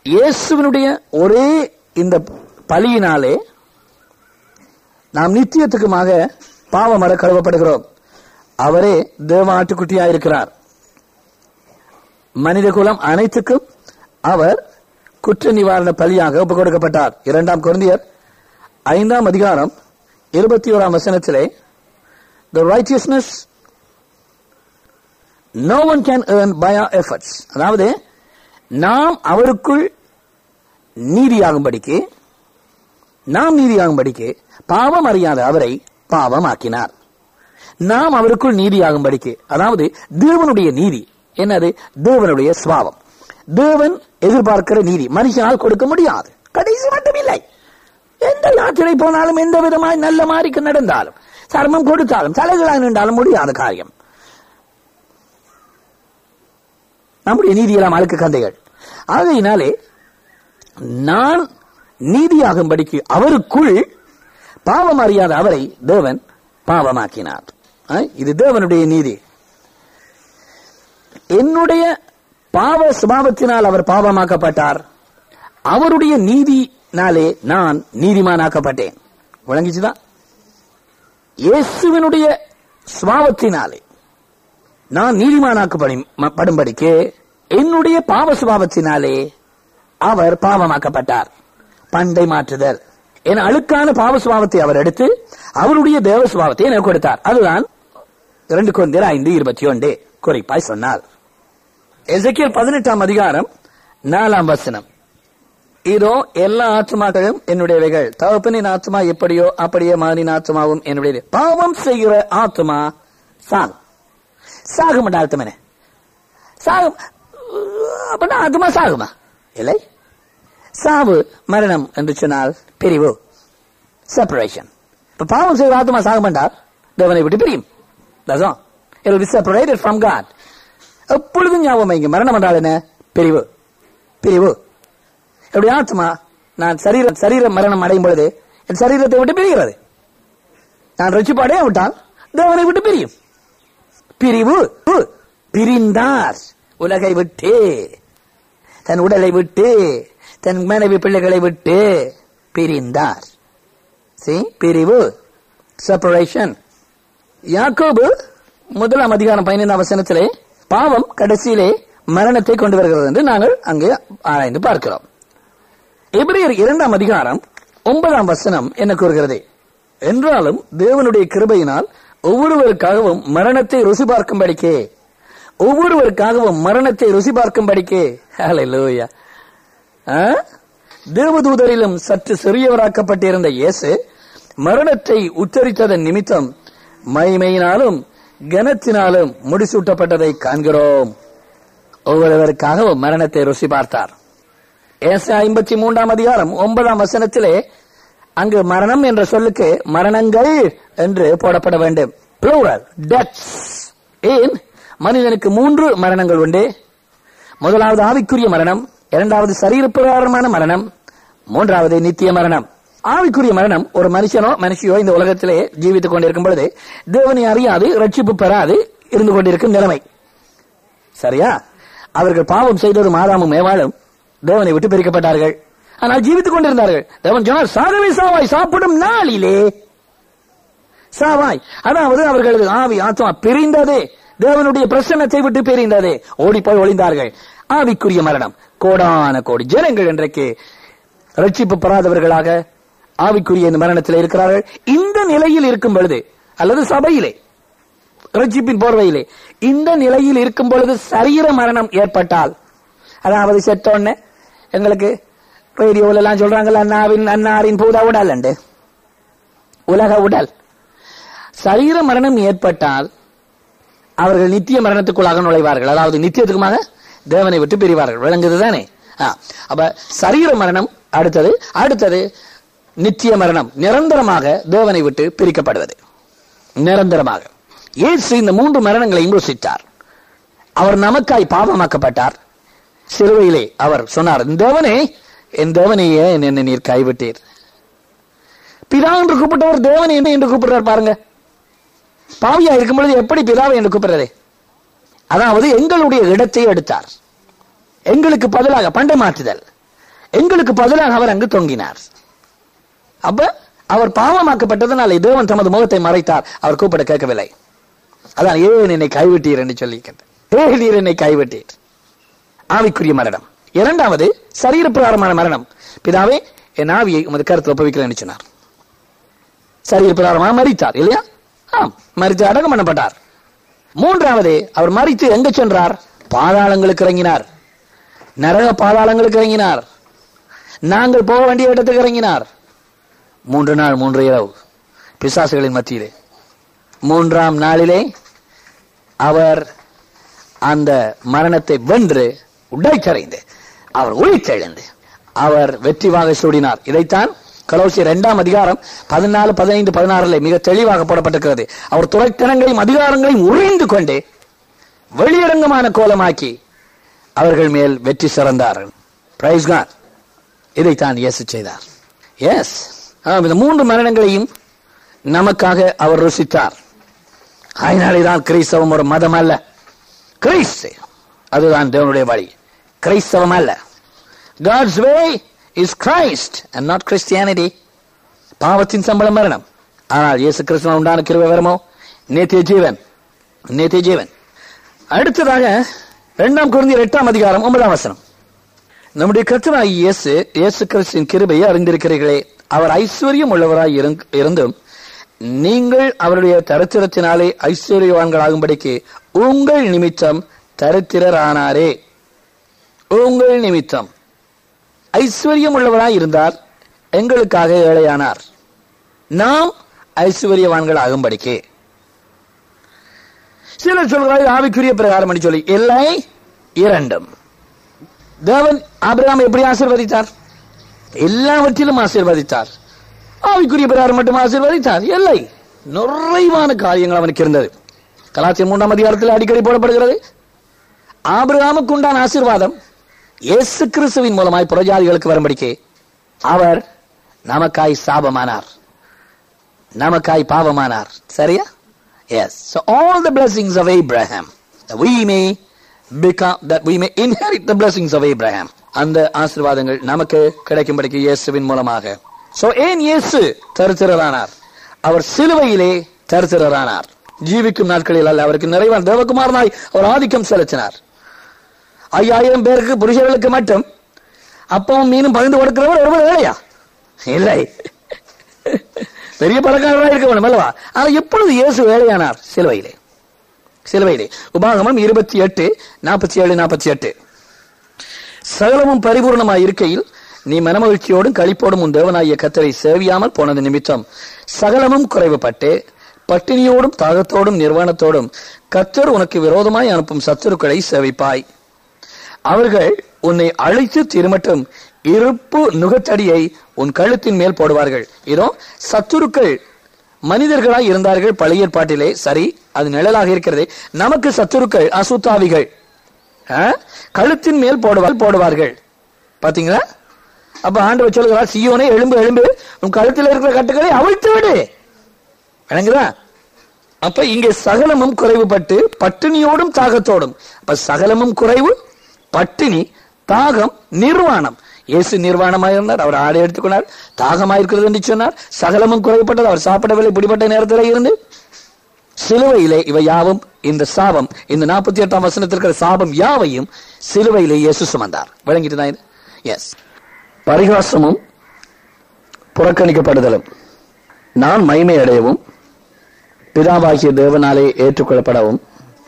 இயேசுவினுடைய ஒரே இந்த பலியினாலே நாம் நித்தியத்துக்குமாக பாவமர கழுவப்படுகிறோம் அவரே தேவ ஆட்டுக்குட்டியாயிருக்கிறார் மனித குலம் அனைத்துக்கும் அவர் குற்ற நிவாரண பலியாக ஒப்புக் கொடுக்கப்பட்டார் இரண்டாம் குழந்தையர் ஐந்தாம் அதிகாரம் இருபத்தி ஓராம் வசனத்திலே the righteousness no one can earn by our efforts அதாவது நாம் அவருக்குள் நீதியாகும்படிக்கு நாம் நீதியாகும்படிக்கு பாவம் அறியாத அவரை பாவமாக்கினார் நாம் அவருக்குள் நீதியாகும்படிக்கு அதாவது தேவனுடைய நீதி என்னது தேவனுடைய சுவாவம் தேவன் எதிர்பார்க்கிற நீதி மனுஷனால் கொடுக்க முடியாது கடைசி மட்டும் இல்லை எந்த யாத்திரை போனாலும் எந்த விதமாய் நல்ல மாறிக்கு நடந்தாலும் சர்மம் கொடுத்தாலும் தலைகளாக நின்றாலும் முடியாத காரியம் நம்முடைய நீதியெல்லாம் அழுக்கு கந்தைகள் ஆகையினாலே நான் நீதியாகும்படிக்கு அவருக்குள் பாவம் அறியாத அவரை தேவன் பாவமாக்கினார் ஆ, இது தேவனுடைய நீதி என்னுடைய பாவ சுபாவத்தினால் அவர் பாவமாக்கப்பட்டார் அவருடைய நீதினாலே நான் நீதிமானாக்கப்பட்டேன் விளங்கிச்சுதான் இயேசுவினுடைய சுபாவத்தினாலே நான் நீதிமானாக்கப்படும்படிக்கு என்னுடைய பாவ சுபாவத்தினாலே அவர் பாவமாக்கப்பட்டார் பண்டை மாற்றுதல் என் அழுக்கான பாவ சுபாவத்தை அவர் எடுத்து அவருடைய தேவ சுபாவத்தை எனக்கு கொடுத்தார் அதுதான் இரண்டு குழந்தையர் ஐந்து இருபத்தி ஒன்று குறிப்பாய் சொன்னார் எசக்கியல் பதினெட்டாம் அதிகாரம் நாலாம் வசனம் இதோ எல்லா ஆத்மாக்களும் என்னுடையவைகள் தகப்பனின் ஆத்மா எப்படியோ அப்படியே மகனின் ஆத்மாவும் என்னுடையது பாவம் செய்கிற ஆத்மா சாகும் சாகும் என்ற அர்த்தம் என்ன சாகும் அப்படின்னா ஆத்மா சாகுமா இல்லை சாவு மரணம் என்று சொன்னால் பிரிவு செப்பரேஷன் இப்ப பாவம் செய்கிற ஆத்மா சாக மாட்டார் தேவனை விட்டு பிரியும் That's all. It will be separated from God. எப்பொழுதும் ஞாபகம் வைங்க மரணம் என்றால் என்ன பிரிவு பிரிவு என்னுடைய ஆத்மா நான் சரீர சரீர மரணம் அடையும் பொழுது என் சரீரத்தை விட்டு பிரிகிறது நான் ரட்சிப்பாடே விட்டால் தேவனை விட்டு பிரியும் பிரிவு பிரிந்தார் உலகை விட்டு தன் உடலை விட்டு தன் மனைவி பிள்ளைகளை விட்டு பிரிந்தார் See? பிரிவு செப்பரேஷன் யாக்கோபு முதலாம் அதிகாரம் பதினைந்தாம் வசனத்திலே பாவம் கடைசியிலே மரணத்தை கொண்டு வருகிறது என்று நாங்கள் அங்கே ஆராய்ந்து பார்க்கிறோம் எபிரேயர் இரண்டாம் அதிகாரம் ஒன்பதாம் வசனம் என்ன கூறுகிறது என்றாலும் தேவனுடைய கிருபையினால் ஒவ்வொருவருக்காகவும் மரணத்தை ருசி பார்க்கும்படிக்கே ஒவ்வொருவருக்காகவும் மரணத்தை ருசி பார்க்கும்படிக்கே ஹalleluya ஆ? தேவதூதரிலும் சற்று சிறியவராக்கப்பட்டிருந்த இயேசு மரணத்தை உச்சரித்ததன் நிமித்தம் மைமையினாலும் கனத்தினாலும் முடிசூட்டப்பட்டதை காண்கிறோம் ஒவ்வொருவருக்காகவும் மரணத்தை ருசி பார்த்தார் ஏசா ஐம்பத்தி மூன்றாம் அதிகாரம் ஒன்பதாம் வசனத்திலே அங்கு மரணம் என்ற சொல்லுக்கு மரணங்கள் என்று போடப்பட வேண்டும் plural deaths ஏன் மனிதனுக்கு மூன்று மரணங்கள் உண்டு முதலாவது ஆவிக்குரிய மரணம் இரண்டாவது சரீரப்பிரகாரமான மரணம் மூன்றாவது நித்திய மரணம் ஆவிக்குரிய மரணம் ஒரு மனுஷனோ மனுஷியோ இந்த உலகத்திலே ஜீவித்துக் கொண்டிருக்கும் பொழுது தேவனை அறியாது ரட்சிப்பு பெறாது இருந்து கொண்டிருக்கும் நிலைமை சரியா அவர்கள் பாவம் செய்தது மாதாமும் மேவாளும் தேவனை விட்டு பிரிக்கப்பட்டார்கள் ஆனால் ஜீவித்துக் கொண்டிருந்தார்கள் தேவன் சொன்னார் சாகவே சாவாய் சாப்பிடும் நாளிலே சாவாய் அதாவது அவர்களது ஆவி ஆத்மா பிரிந்ததே தேவனுடைய பிரசன்னத்தை விட்டு பிரிந்ததே ஓடி போய் ஒளிந்தார்கள் ஆவிக்குரிய மரணம் கோடான கோடி ஜனங்கள் இன்றைக்கு ரட்சிப்பு பெறாதவர்களாக ஆவிக்குரிய இந்த மரணத்தில் இருக்கிறார்கள் இந்த நிலையில் இருக்கும் பொழுது அல்லது சபையிலே ரட்சிப்பின் போர்வையிலே இந்த நிலையில் இருக்கும் பொழுது சரீர மரணம் ஏற்பட்டால் அதாவது செத்தோன்னு எங்களுக்கு ரேடியோல எல்லாம் சொல்றாங்கல்ல அண்ணாவின் அன்னாரின் பூத உடல் உண்டு உலக உடல் சரீர மரணம் ஏற்பட்டால் அவர்கள் நித்திய மரணத்துக்குள்ளாக நுழைவார்கள் அதாவது நித்தியத்துக்குமாக தேவனை விட்டு பிரிவார்கள் விளங்குது தானே ஆ, அப்ப சரீர மரணம் அடுத்தது அடுத்தது நித்திய மரணம் நிரந்தரமாக தேவனை விட்டு பிரிக்கப்படுவது நிரந்தரமாக இயேசு இந்த மூன்று மரணங்களையும் ருசித்தார் அவர் நமக்காய் பாவமாக்கப்பட்டார் சிலுவையிலே அவர் சொன்னார் தேவனே என் தேவனையே என்னை நீர் கைவிட்டீர் பிதா என்று கூப்பிட்டவர் தேவன் என்ன என்று கூப்பிடுறார் பாருங்க பாவியா இருக்கும் பொழுது எப்படி பிதாவை என்று கூப்பிடுறது அதாவது எங்களுடைய இடத்தை எடுத்தார் எங்களுக்கு பதிலாக பண்டை மாற்றுதல் எங்களுக்கு பதிலாக அவர் அங்கு தொங்கினார் அப்ப அவர் பாவமாக்கப்பட்டதனாலே தேவன் தமது முகத்தை மறைத்தார் அவர் கூப்பிட கேட்கவில்லை அதான் ஏன் என்னை கைவிட்டீர் என்று சொல்லி ஏன் நீர் என்னை கைவிட்டீர் ஆவிக்குரிய மரணம் இரண்டாவது சரீர பிரகாரமான மரணம் பிதாவே என் ஆவியை உமது கருத்தில் ஒப்புவிக்கிறேன் சொன்னார் சரீர பிரகாரமாக மறித்தார் இல்லையா ஆம் மறித்து அடக்கம் பண்ணப்பட்டார் மூன்றாவது அவர் மறித்து எங்க சென்றார் பாதாளங்களுக்கு இறங்கினார் நரக பாதாளங்களுக்கு இறங்கினார் நாங்கள் போக வேண்டிய இடத்துக்கு இறங்கினார் மூன்று நாள் மூன்று இரவு பிசாசுகளின் மத்தியிலே மூன்றாம் நாளிலே அவர் அந்த மரணத்தை வென்று உடைக்கரைந்து அவர் உயிர்த்தெழுந்து அவர் வெற்றிவாக சூடினார் இதைத்தான் கலோசி இரண்டாம் அதிகாரம் பதினாலு பதினைந்து பதினாறுல மிக தெளிவாக போடப்பட்டிருக்கிறது அவர் துறைத்தனங்களையும் அதிகாரங்களையும் உறைந்து கொண்டு வெளியரங்கமான கோலமாக்கி அவர்கள் மேல் வெற்றி சிறந்தார் பிரைஸ் காட் இதைத்தான் இயேசு செய்தார் எஸ் இந்த மூன்று மரணங்களையும் நமக்காக அவர் ருசித்தார் அதனாலேதான் கிறிஸ்தவம் ஒரு மதம் அல்ல கிறிஸ்து அதுதான் தேவனுடைய வழி கிறிஸ்தவம் அல்ல God's way is Christ and not Christianity பாவத்தின் சம்பளம் மரணம் ஆனால் இயேசு கிறிஸ்துவ உண்டான கிருபை வரமோ நேத்திய ஜீவன் நேத்திய ஜீவன் அடுத்ததாக இரண்டாம் குழந்தையர் எட்டாம் அதிகாரம் ஒன்பதாம் வசனம் நம்முடைய கர்த்தராகி இயேசு இயேசு கிறிஸ்துவின் கிருபையை அறிந்திருக்கிறீர்களே அவர் ஐஸ்வர்யம் உள்ளவராய் இருந்- இருந்தும் நீங்கள் அவருடைய தரித்திரத்தினாலே ஐஸ்வர்யவான்களாகும்படிக்கு உங்கள் நிமித்தம் தரித்திரரானாரே உங்கள் நிமித்தம் ஐஸ்வர்யம் உள்ளவராய் இருந்தார் எங்களுக்காக ஏழையானார் நாம் ஐஸ்வர்யவான்கள் ஆகும்படிக்கு சிலர் சொல்கிறார்கள் ஆவிக்குரிய பிரகாரம் என்று சொல்லி இல்லை இரண்டும் தேவன் ஆபிரகாம் எப்படி ஆசீர்வதித்தார் எல்லாவற்றிலும் ஆசீர்வதித்தார் ஆவிக்குரிய பிரகாரம் மட்டும் ஆசீர்வதித்தார் இல்லை நிறைவான காரியங்கள் அவனுக்கு இருந்தது கலாச்சாரம் மூன்றாம் அதிகாரத்தில் அடிக்கடி போடப்படுகிறது ஆபிரகாமுக்கு உண்டான ஆசீர்வாதம் இயேசு கிறிஸ்துவின் மூலமாய் புறஜாதிகளுக்கு வரும்படிக்கு அவர் நமக்காய் சாபமானார் நமக்காய் பாவமானார் சரியா yes so all the blessings of abraham that we may become that we may inherit the blessings of abraham அந்த ஆசீர்வாதங்கள் நமக்கு கிடைக்கும்படிக்கு இயேசுவின் மூலமாக so ஏன் இயேசு தரித்திரரானார் அவர் சிலுவையிலே தரித்திரரானார் ஜீவிக்கும் நாட்களில் அல்ல அவருக்கு நிறைவான தேவகுமாரனாய் அவர் ஆதிக்கம் செலுத்தினார் ஐயாயிரம் பேருக்கு புருஷர்களுக்கு மட்டும் அப்பவும் மீனும் பகிர்ந்து கொடுக்கிறவர் ஒருவர் வேலையா இல்லை பெரிய பணக்காரராக இருக்க வேண்டும் அல்லவா ஆனால் எப்பொழுது இயேசு வேலையானார் சிலுவையிலே சிலுவையிலே உபாகமம் இருபத்தி எட்டு நாற்பத்தி ஏழு நாற்பத்தி எட்டு சகலமும் பரிபூர்ணமாய் இருக்கையில் நீ மனமகிழ்ச்சியோடும் களிப்போடும் உன் தேவனாகிய கத்தரை சேவியாமல் போனது நிமித்தம் சகலமும் குறைவுபட்டு பட்டினியோடும் தாகத்தோடும் நிர்வாணத்தோடும் கத்தர் உனக்கு விரோதமாய் அனுப்பும் சத்துருக்களை சேவிப்பாய் அவர்கள் உன்னை அழைத்து திருமட்டும் இருப்பு நுகத்தடியை உன் கழுத்தின் மேல் போடுவார்கள் இதோ சத்துருக்கள் மனிதர்களாய் இருந்தார்கள் பழைய ஏற்பாட்டிலே சரி அது நிழலாக இருக்கிறது நமக்கு சத்துருக்கள் அசுத்தாவிகள் ஆ? கழுத்தின் மேல் போடுவார் போடுவார்கள் பாத்தீங்களா அப்ப ஆண்டவர் சொல்லுகிறார் சியோனே எழும்பு எழும்பு உன் கழுத்தில் இருக்கிற கட்டுகளை அவிழ்த்து விடு விளங்குதா அப்ப இங்கே சகலமும் குறைவுபட்டு பட்டினியோடும் தாகத்தோடும் அப்ப சகலமும் குறைவு பட்டினி தாகம் நிர்வாணம் இயேசு நிர்வாணமாக இருந்தார் அவர் ஆடை எடுத்துக்கொண்டார் தாகமாயிருக்கிறது என்று சொன்னார் சகலமும் குறைவுபட்டது அவர் சாப்பிடவில்லை பிடிப்பட்ட நேரத்தில் இருந்து சிலுவையிலே இவை யாவும் இந்த சாபம் இந்த நாற்பத்தி எட்டாம் வசனத்தில் இருக்கிற சாபம் யாவையும் சிலுவையிலே இயேசு சுமந்தார் விளங்கிட்டு தான் எஸ் பரிகாசமும் புறக்கணிக்கப்படுதலும் நான் மைமை அடையவும் பிதாவாகிய தேவனாலே ஏற்றுக்கொள்ளப்படவும்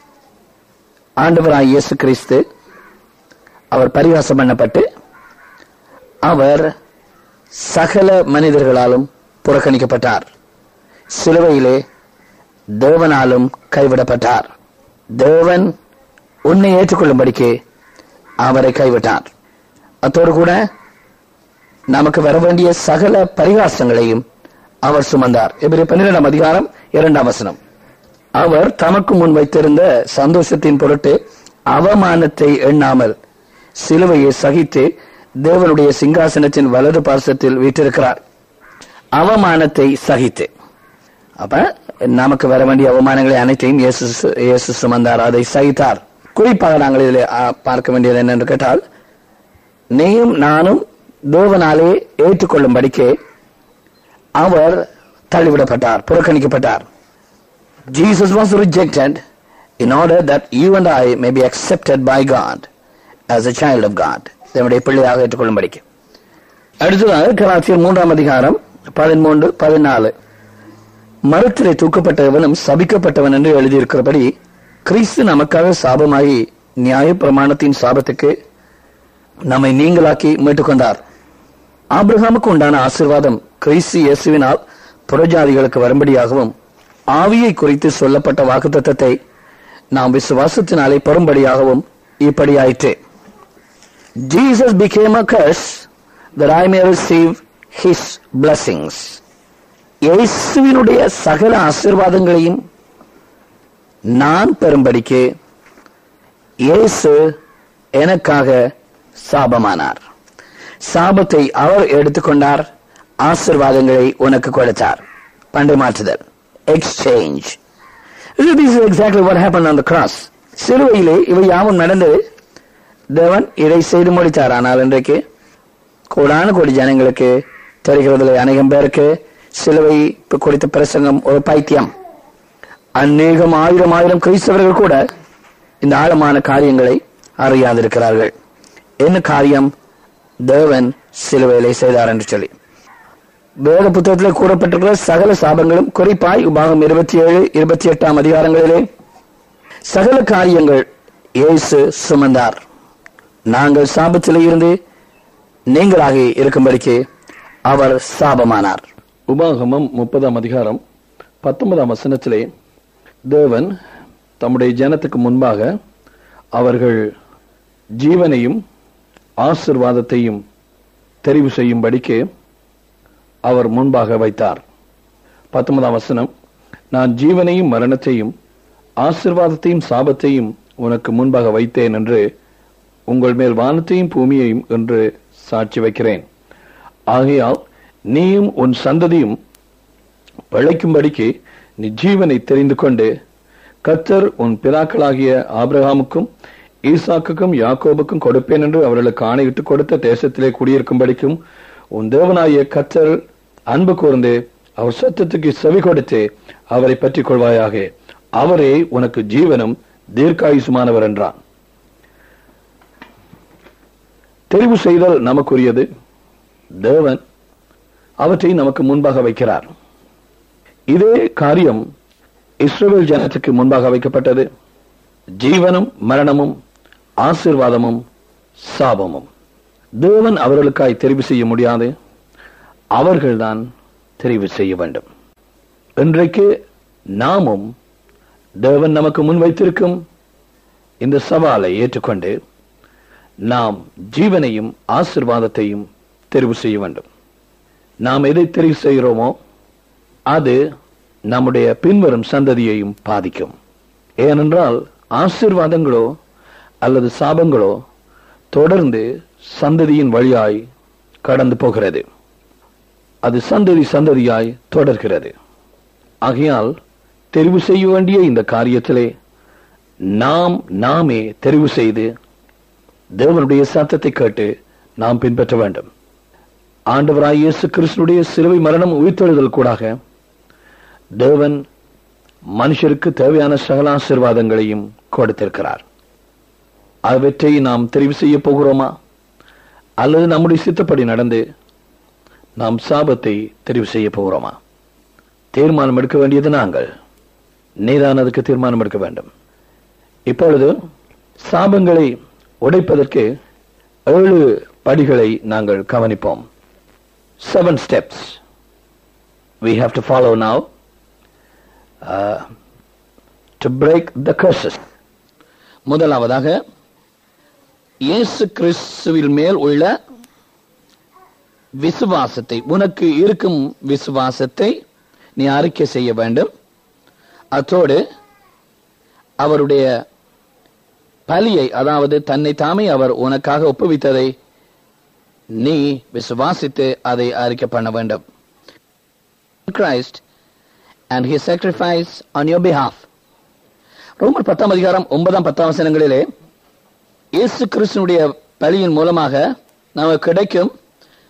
ஆண்டவராய் இயேசு கிறிஸ்து அவர் பரிகாசம் பண்ணப்பட்டு அவர் சகல மனிதர்களாலும் புறக்கணிக்கப்பட்டார் சிலுவையிலே தேவனாலும் கைவிடப்பட்டார் தேவன் உன்னை ஏற்றுக்கொள்ளும்படிக்கு அவரை கைவிட்டார் அத்தோடு கூட நமக்கு வர வேண்டிய சகல பரிகாசங்களையும் அவர் சுமந்தார் எபிரே பன்னிரெண்டாம் அதிகாரம் இரண்டாம் வசனம் அவர் தமக்கு முன் வைத்திருந்த சந்தோஷத்தின் பொருட்டு அவமானத்தை எண்ணாமல் சிலுவையை சகித்து தேவனுடைய சிங்காசனத்தின் வலது பார்சத்தில் வீற்றிருக்கிறார் அவமானத்தை சகித்து அப்ப நமக்கு வர வேண்டிய அவமானங்களை அனைத்தையும் இயேசு இயேசு சுமந்தார் அதை சகித்தார் குறிப்பாக நாங்கள் இதில் ஆ, பார்க்க வேண்டியது என்னென்று கேட்டால் நீயும் நானும் தேவனாலே ஏற்றுக்கொள்ளும்படிக்கு அவர் தள்ளிவிடப்பட்டார் புறக்கணிக்கப்பட்டார் Jesus was rejected in order that you and I may be accepted by God as a child of God. தேவனுடைய பிள்ளையாக ஏற்றுக்கொள்ளும்படிக்கு அடுத்ததாக கலாச்சியர் மூன்றாம் அதிகாரம் பதிமூன்று பதினாலு மரத்திலே தூக்கப்பட்டவனும் சபிக்கப்பட்டவன் என்று எழுதியிருக்கிறபடி கிறிஸ்து நமக்காக சாபமாகி நியாய பிரமாணத்தின் சாபத்துக்கு நம்மை நீங்களாக்கி மீட்டுக்கொண்டார் ஆபிரகாமுக்கு உண்டான ஆசிர்வாதம் கிறிஸ்து இயேசுவினால் புறஜாதிகளுக்கு வரும்படியாகவும் ஆவியை குறித்து சொல்லப்பட்ட வாக்குத்தத்தத்தை நாம் விசுவாசத்தினாலே பெறும்படியாகவும் இப்படியாயிற்று Jesus became a curse that I may receive his blessings. இயேசுவினுடைய சகல ஆசீர்வாதங்களையும் நான் பெறும்படிக்கு இயேசு எனக்காக சாபமானார் சாபத்தை அவர் எடுத்துக்கொண்டார் ஆசீர்வாதங்களை உனக்கு கொடுத்தார் பண்டை மாற்றுதல் exchange This is exactly what happened on the cross. சிலுவையிலே இவை யாவும் நடந்தது தேவன் இதை செய்து முடித்தார் ஆனால் இன்றைக்கு கோடான கோடி ஜனங்களுக்கு தெரிகிறதில்லை அநேகம் பேருக்கு சிலுவை குறித்த பிரசங்கம் ஒரு பைத்தியம் அநேகம் ஆயிரம் ஆயிரம் கிறிஸ்தவர்கள் கூட இந்த ஆழமான காரியங்களை அறியாதிருக்கிறார்கள் என்ன காரியம் தேவன் சிலுவையிலே செய்தார் என்று சொல்லி வேத புத்தகத்தில் கூறப்பட்டிருக்கிற சகல சாபங்களும் குறிப்பாய் உபாகம் இருபத்தி ஏழு இருபத்தி எட்டாம் அதிகாரங்களிலே சகல காரியங்கள் இயேசு சுமந்தார் நாங்கள் சாபத்திலே இருந்து நீங்களாக இருக்கும்படிக்கு அவர் சாபமானார் உபாகமம் முப்பதாம் அதிகாரம் பத்தொன்பதாம் வசனத்திலே தேவன் தம்முடைய ஜனத்துக்கு முன்பாக அவர்கள் ஜீவனையும் ஆசிர்வாதத்தையும் தெரிவு செய்யும்படிக்கு அவர் முன்பாக வைத்தார் பத்தொன்பதாம் வசனம் நான் ஜீவனையும் மரணத்தையும் ஆசிர்வாதத்தையும் சாபத்தையும் உனக்கு முன்பாக வைத்தேன் என்று உங்கள் மேல் வானத்தையும் பூமியையும் என்று சாட்சி வைக்கிறேன் ஆகையால் நீயும் உன் சந்ததியும் பிழைக்கும்படிக்கு நீ ஜீவனை தெரிந்து கொண்டு கத்தர் உன் பிதாக்களாகிய ஆபிரகாமுக்கும் ஈசாக்குக்கும் யாக்கோபுக்கும் கொடுப்பேன் என்று அவர்களுக்கு ஆணையிட்டு கொடுத்த தேசத்திலே குடியிருக்கும்படிக்கும் உன் தேவனாகிய கத்தர் அன்பு கூர்ந்து அவர் சத்தத்துக்கு செவி கொடுத்து அவரை பற்றிக் கொள்வாயாக அவரே உனக்கு ஜீவனும் தீர்க்காயுசுமானவர் என்றான் தெரிவு செய்தல் நமக்குரியது தேவன் அவற்றை நமக்கு முன்பாக வைக்கிறார் இதே காரியம் இஸ்ரவேல் ஜனத்துக்கு முன்பாக வைக்கப்பட்டது ஜீவனும் மரணமும் ஆசிர்வாதமும் சாபமும் தேவன் அவர்களுக்காய் தெரிவு செய்ய முடியாது அவர்கள்தான் தெரிவு செய்ய வேண்டும் இன்றைக்கு நாமும் தேவன் நமக்கு முன் வைத்திருக்கும் இந்த சவாலை ஏற்றுக்கொண்டு நாம் ஜீவனையும் ஆசிர்வாதத்தையும் தெரிவு செய்ய வேண்டும் நாம் எதை தெரிவு செய்கிறோமோ அது நம்முடைய பின்வரும் சந்ததியையும் பாதிக்கும் ஏனென்றால் ஆசிர்வாதங்களோ அல்லது சாபங்களோ தொடர்ந்து சந்ததியின் வழியாய் கடந்து போகிறது அது சந்ததி சந்ததியாய் தொடர்கிறது ஆகையால் தெரிவு செய்ய வேண்டிய இந்த காரியத்திலே நாம் நாமே தெரிவு செய்து தேவனுடைய சத்தத்தை கேட்டு நாம் பின்பற்ற வேண்டும் ஆண்டவராய் இயேசு கிறிஸ்துடைய சிலுவை மரணம் உயிர்த்தெழுதல் கூடாக தேவன் மனுஷருக்கு தேவையான சகல ஆசீர்வாதங்களையும் கொடுத்திருக்கிறார் அவற்றை நாம் தெரிவு செய்ய போகிறோமா அல்லது நம்முடைய சித்தப்படி நடந்து நாம் சாபத்தை தெரிவு செய்ய போகிறோமா தீர்மானம் எடுக்க வேண்டியது நாங்கள் நீதான் அதுக்கு தீர்மானம் எடுக்க வேண்டும் இப்பொழுது சாபங்களை உடைப்பதற்கு ஏழு படிகளை நாங்கள் கவனிப்போம் seven steps we have to follow now uh, to break the curses முதலாவதாக இயேசு கிறிஸ்துவில் மேல் உள்ள விசுவாசத்தை உனக்கு இருக்கும் விசுவாசத்தை நீ அறிக்கை செய்ய வேண்டும் அத்தோடு அவருடைய பலியை அதாவது தன்னை தாமே அவர் உனக்காக ஒப்புவித்ததை நீ விசுவாசித்து அதை அறிக்கை பண்ண வேண்டும் Christ and his sacrifice on your behalf ரோமர் பத்தாம் அதிகாரம் ஒன்பதாம் பத்தாம் வசனங்களிலே இயேசு கிறிஸ்துனுடைய பலியின் மூலமாக நமக்கு கிடைக்கும்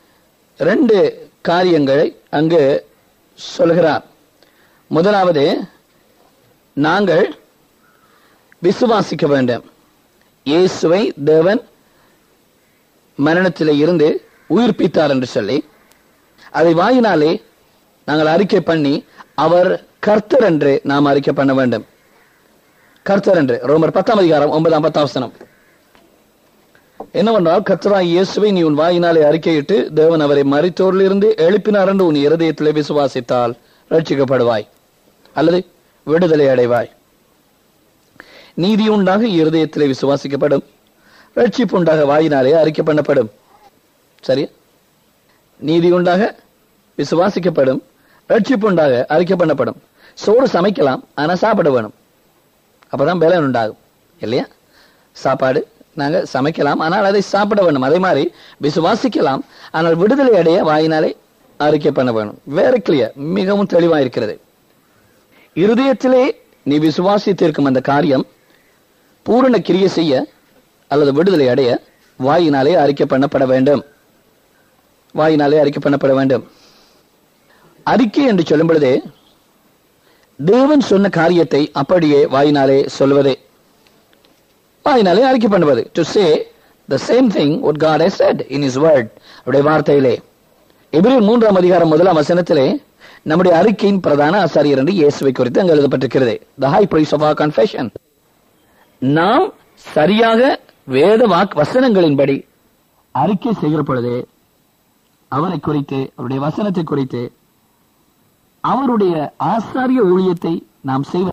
ரெண்டு காரியங்களை அங்கு சொல்கிறார் முதலாவது நாங்கள் விசுவாசிக்க வேண்டும் இயேசுவை தேவன் மரணத்திலே இருந்து உயிர்ப்பித்தார் என்று சொல்லி அதை வாயினாலே நாங்கள் அறிக்கை பண்ணி அவர் கர்த்தர் என்று நாம் அறிக்கை பண்ண வேண்டும் கர்த்தர் என்று ரோமர் பத்தாம் அதிகாரம் ஒன்பதாம் பத்தாம் வசனம் என்னவென்றால் கர்த்தராய் இயேசுவை நீ உன் வாயினாலே அறிக்கையிட்டு தேவன் அவரை மறித்தோரிலிருந்து எழுப்பினார் என்று உன் இருதயத்திலே விசுவாசித்தால் ரட்சிக்கப்படுவாய் அல்லது விடுதலை அடைவாய் நீதி உண்டாக இருதயத்திலே விசுவாசிக்கப்படும் ரட்சிப்பு உண்டாக வாயினாலே அறிக்கை பண்ணப்படும் சரியா நீதி உண்டாக விசுவாசிக்கப்படும் ரட்சிப்பு உண்டாக அறிக்கை பண்ணப்படும் சோறு சமைக்கலாம் ஆனா சாப்பிட வேணும் அப்பதான் பலன் உண்டாகும் இல்லையா சாப்பாடு நாங்க சமைக்கலாம் ஆனால் அதை சாப்பிட வேண்டும் அதே மாதிரி விசுவாசிக்கலாம் ஆனால் விடுதலை அடைய வாயினாலே அறிக்கை பண்ண வேணும் வேற கிளியர் மிகவும் தெளிவா இருக்கிறது இருதயத்திலே நீ விசுவாசித்திருக்கும் அந்த காரியம் பூரண கிரிய செய்ய அல்லது விடுதலை அடைய வாயினாலே அறிக்கை பண்ணப்பட வேண்டும் வாயினாலே அறிக்கை பண்ணப்பட வேண்டும் அறிக்கை என்று சொல்லும் பொழுதே தேவன் சொன்ன காரியத்தை அப்படியே வாயினாலே சொல்வதே வாயினாலே அறிக்கை பண்ணுவது to say the same thing what God has said in his word அவருடைய வார்த்தையிலே எபிரேயர் மூன்றாம் அதிகாரம் முதலாம் வசனத்திலே நம்முடைய அறிக்கையின் பிரதான ஆசாரியர் என்று இயேசுவை குறித்து அங்கு எழுதப்பட்டிருக்கிறது the high priest of our confession நாம் சரியாக வேத வாக் வசனங்களின்படி அறிக்கை செய்கிற பொழுது அவரை குறித்து அவருடைய வசனத்தை குறித்து அவருடைய ஆசாரிய ஊழியத்தை நாம் செய்வ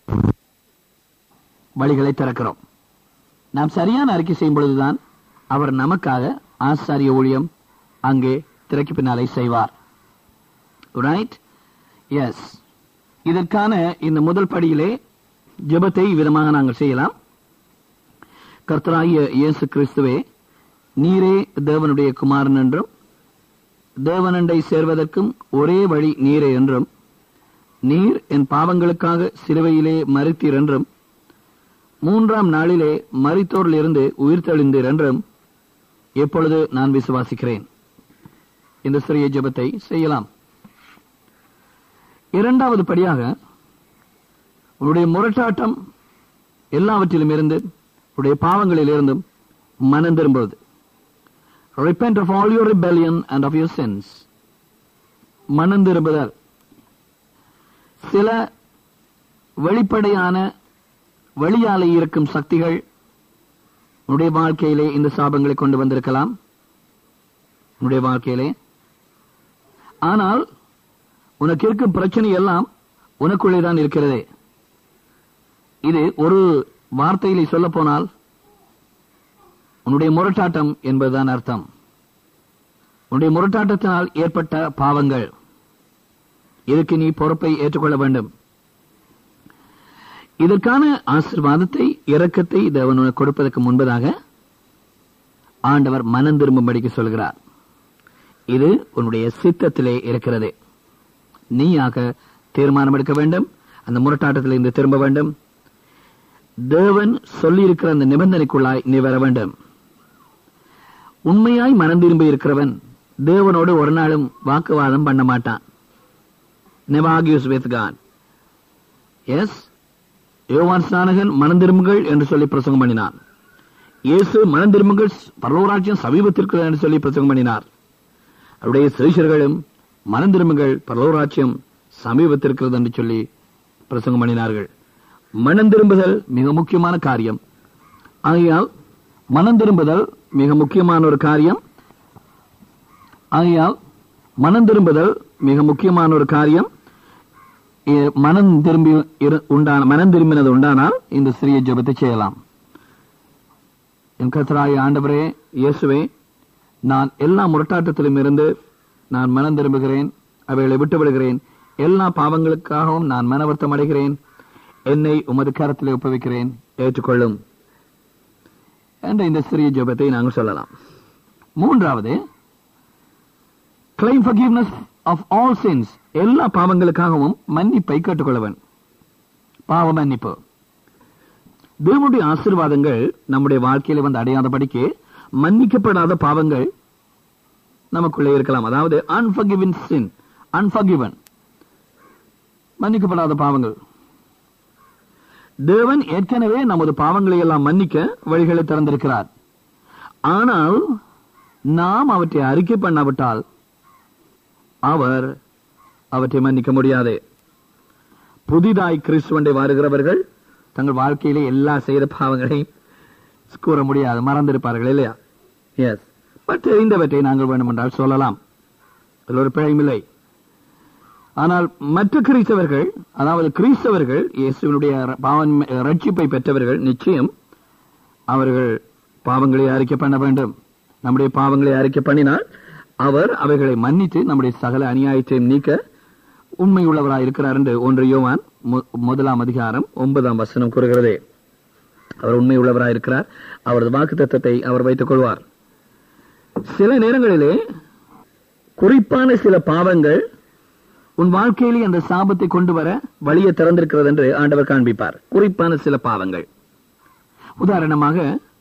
வழிகளை திறக்கிறோம் நாம் சரியான அறிக்கை செய்யும் பொழுதுதான் அவர் நமக்காக ஆசாரிய ஊழியம் அங்கே திரைக்கு பின்னாலே செய்வார் ரைட் எஸ் இதற்கான இந்த முதல் படியிலே ஜெபத்தை விதமாக நாங்கள் செய்யலாம் கர்த்தராகிய இயேசு கிறிஸ்துவே நீரே தேவனுடைய குமாரன் என்றும் தேவனண்டை சேர்வதற்கும் ஒரே வழி நீரே என்றும் நீர் என் பாவங்களுக்காக சிலுவையிலே மறித்தீர் என்றும் மூன்றாம் நாளிலே மரித்தோரிலிருந்து உயிர்த்தெழுந்தீர் என்றும் எப்பொழுது நான் விசுவாசிக்கிறேன் இந்த சிறிய ஜெபத்தை செய்யலாம் இரண்டாவது படியாக உன்னுடைய முரட்டாட்டம் எல்லாவற்றிலும் இருந்து உடைய பாவங்களில் இருந்தும் மனம் திரும்புவது repent of all your rebellion and of your sins மனம் திரும்புதல் சில வெளிப்படையான வெளியாலே இருக்கும் சக்திகள் உன்னுடைய வாழ்க்கையிலே இந்த சாபங்களை கொண்டு வந்திருக்கலாம் உன்னுடைய வாழ்க்கையிலே ஆனால் உனக்கு இருக்கும் பிரச்சனை எல்லாம் உனக்குள்ளே தான் இருக்கிறதே இது ஒரு வார்த்தையிலே சொல்ல போனால் உன்னுடைய முரட்டாட்டம் என்பதுதான் அர்த்தம் உன்னுடைய முரட்டாட்டத்தினால் ஏற்பட்ட பாவங்கள் இதுக்கு நீ பொறுப்பை ஏற்றுக்கொள்ள வேண்டும் இதற்கான ஆசிர்வாதத்தை இரக்கத்தை தேவன் உனக்கு கொடுப்பதற்கு முன்பதாக ஆண்டவர் மனம் திரும்பும்படிக்கு சொல்கிறார் இது உன்னுடைய சித்தத்திலே இருக்கிறது நீயாக தீர்மானம் எடுக்க வேண்டும் அந்த முரட்டாட்டத்திலிருந்து திரும்ப வேண்டும் தேவன் சொல்லியிருக்கிற அந்த நிபந்தனைக்குள்ளாய் நீ வர வேண்டும் உண்மையாய் மனம் திரும்பி இருக்கிறவன் தேவனோடு ஒரு நாளும் வாக்குவாதம் பண்ண மாட்டான் நெவாகியூஸ் வித் காட் எஸ் யோவான் ஸ்நானகன் மனம் திரும்புங்கள் என்று சொல்லி பிரசங்கம் பண்ணினான் இயேசு மனம் திரும்புங்கள் பரலோராட்சியம் சமீபத்திற்கு என்று சொல்லி பிரசங்கம் பண்ணினார் அவருடைய சிறுஷர்களும் மனம் திரும்புங்கள் பரலோராட்சியம் சமீபத்திருக்கிறது என்று சொல்லி பிரசங்கம் பண்ணினார்கள் மனம் திரும்புதல் மிக முக்கியமான காரியம் ஆகையால் மனம் திரும்புதல் மிக முக்கியமான ஒரு காரியம் ஆகையால் மனம் திரும்புதல் மிக முக்கியமான ஒரு காரியம் இ- மனம் திரும்பி இரு- உண்டான மனம் திரும்பினது உண்டானால் இந்த சிறிய ஜெபத்தை செய்யலாம் என் கர்த்தராகிய ஆண்டவரே இயேசுவே நான் எல்லா முரட்டாட்டத்திலும் இருந்து நான் மனம் திரும்புகிறேன் அவைகளை விட்டு விடுகிறேன் எல்லா பாவங்களுக்காகவும் நான் மனவர்த்தம் அடைகிறேன் என்னை உமது கரத்திலே ஒப்புவிக்கிறேன் ஏற்றுக்கொள்ளும் என்ற இந்த சிறிய ஜெபத்தை நாங்கள் சொல்லலாம் மூன்றாவது claim forgiveness of all sins எல்லா பாவங்களுக்காகவும் மன்னிப்பை கேட்டுக்கொள்ளவன் பாவ மன்னிப்பு தேவனுடைய ஆசீர்வாதங்கள் நம்முடைய வாழ்க்கையில வந்து அடையாதபடிக்கு மன்னிக்கப்படாத பாவங்கள் நமக்குள்ளே இருக்கலாம் அதாவது அன்ஃபர்கிவன் சின் அன்ஃபர்கிவன் மன்னிக்கப்படாத பாவங்கள் தேவன் ஏற்கனவே நமது பாவங்களை எல்லாம் மன்னிக்க வழிகளை திறந்திருக்கிறார் ஆனால் நாம் அவற்றை அறிக்கை பண்ணாவிட்டால் அவர் அவற்றை மன்னிக்க முடியாது புதிதாய் கிறிஸ்துவண்டை வருகிறவர்கள் தங்கள் வாழ்க்கையிலே எல்லா செய்த பாவங்களையும் கூற முடியாது மறந்திருப்பார்கள் இல்லையா எஸ் பட் தெரிந்தவற்றை நாங்கள் வேண்டுமென்றால் சொல்லலாம் அதில் ஒரு பிழையும் இல்லை ஆனால் மற்ற கிறிஸ்தவர்கள் அதாவது கிறிஸ்தவர்கள் இயேசுவினுடைய பாவன் ரட்சிப்பை பெற்றவர்கள் நிச்சயம் அவர்கள் பாவங்களை அறிக்கை பண்ண வேண்டும் நம்முடைய பாவங்களை அறிக்கை பண்ணினால் அவர் அவைகளை மன்னித்து நம்முடைய சகல அநியாயத்தையும் நீக்க உண்மை உள்ளவராய் இருக்கிறார் என்று ஒன்று யோவான் மு- முதலாம் அதிகாரம் ஒன்பதாம் வசனம் கூறுகிறது அவர் உண்மை உள்ளவராய் இருக்கிறார் அவரது வாக்கு தத்தத்தை அவர் வைத்துக் கொள்வார் சில நேரங்களிலே குறிப்பான சில பாவங்கள் உன் வாழ்க்கையிலே அந்த சாபத்தை கொண்டு வர வழியை திறந்திருக்கிறது என்று ஆண்டவர் காண்பிப்பார் குறிப்பான சில பாவங்கள் உதாரணமாக